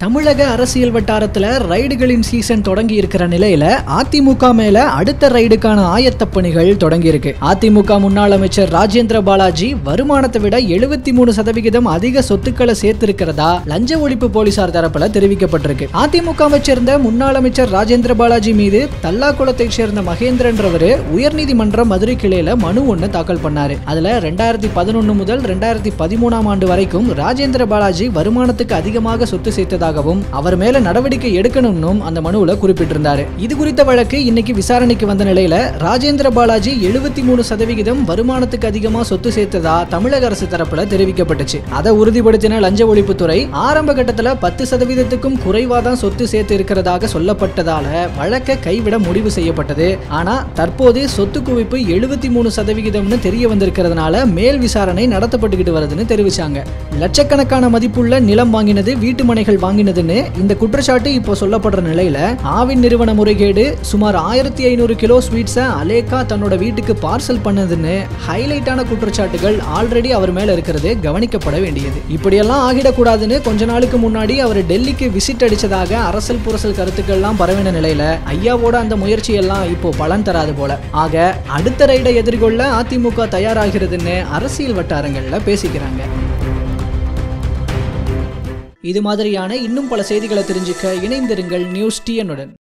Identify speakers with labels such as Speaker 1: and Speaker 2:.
Speaker 1: தமிழக அரசியல் வட்டாரத்துல ரைடுகளின் சீசன் தொடங்கி இருக்கிற நிலையில அதிமுக மேல அடுத்த ரைடுக்கான ஆயத்த பணிகள் தொடங்கி இருக்கு அதிமுக முன்னாள் அமைச்சர் ராஜேந்திர பாலாஜி வருமானத்தை விட எழுபத்தி மூணு சதவிகிதம் அதிக சொத்துக்களை சேர்த்திருக்கிறதா லஞ்ச ஒழிப்பு போலீசார் தரப்புல தெரிவிக்கப்பட்டிருக்கு அதிமுகவை சேர்ந்த முன்னாள் அமைச்சர் ராஜேந்திர பாலாஜி மீது தல்லாக்குளத்தை சேர்ந்த மகேந்திரன்றவரு உயர்நீதிமன்ற மதுரை கிளையில மனு ஒண்ணு தாக்கல் பண்ணாரு அதுல ரெண்டாயிரத்தி பதினொன்னு முதல் ரெண்டாயிரத்தி பதிமூணாம் ஆண்டு வரைக்கும் ராஜேந்திர பாலாஜி வருமானத்துக்கு அதிகமாக சொத்து சேர்த்ததாகவும் அவர் மேல நடவடிக்கை எடுக்கணும்னும் அந்த மனுவுல குறிப்பிட்டிருந்தாரு இது குறித்த வழக்கு இன்னைக்கு விசாரணைக்கு வந்த நிலையில ராஜேந்திர பாலாஜி எழுபத்தி மூணு சதவிகிதம் வருமானத்துக்கு அதிகமா சொத்து சேர்த்ததா தமிழக அரசு தரப்புல தெரிவிக்கப்பட்டுச்சு அதை உறுதிப்படுத்தின லஞ்ச ஒழிப்புத்துறை ஆரம்ப கட்டத்துல பத்து சதவீதத்துக்கும் குறைவா தான் சொத்து சேர்த்து இருக்கிறதாக சொல்லப்பட்டதால வழக்கை கைவிட முடிவு செய்யப்பட்டது ஆனா தற்போது சொத்து குவிப்பு எழுபத்தி மூணு சதவிகிதம்னு தெரிய வந்திருக்கிறதுனால மேல் விசாரணை நடத்தப்பட்டுக்கிட்டு வருதுன்னு தெரிவிச்சாங்க லட்சக்கணக்கான மதிப்புள்ள நிலம் வாங்கினது வீட்டு மனைகள் வாங்கினதுன்னு இந்த குற்றச்சாட்டு இப்போ சொல்லப்படுற நிலையில ஆவின் நிறுவன முறைகேடு சுமார் ஆயிரத்தி ஐநூறு கிலோ ஸ்வீட்ஸை அலேக்கா தன்னோட வீட்டுக்கு பார்சல் பண்ணதுன்னு ஹைலைட்டான குற்றச்சாட்டுகள் ஆல்ரெடி அவர் மேல இருக்கிறது கவனிக்கப்பட வேண்டியது இப்படியெல்லாம் ஆகிடக்கூடாதுன்னு கொஞ்ச நாளுக்கு முன்னாடி அவர் டெல்லிக்கு விசிட் அடிச்சதாக அரசல் புரசல் கருத்துக்கள்லாம் பரவின நிலையில ஐயாவோட அந்த முயற்சி எல்லாம் இப்போ பலன் தராது போல ஆக அடுத்த ரைடை எதிர்கொள்ள அதிமுக தயாராகிறதுன்னு அரசியல் வட்டாரங்கள்ல பேசிக்கிறாங்க இது மாதிரியான இன்னும் பல செய்திகளை தெரிஞ்சுக்க இணைந்திருங்கள் நியூஸ் டிஎன்னுடன்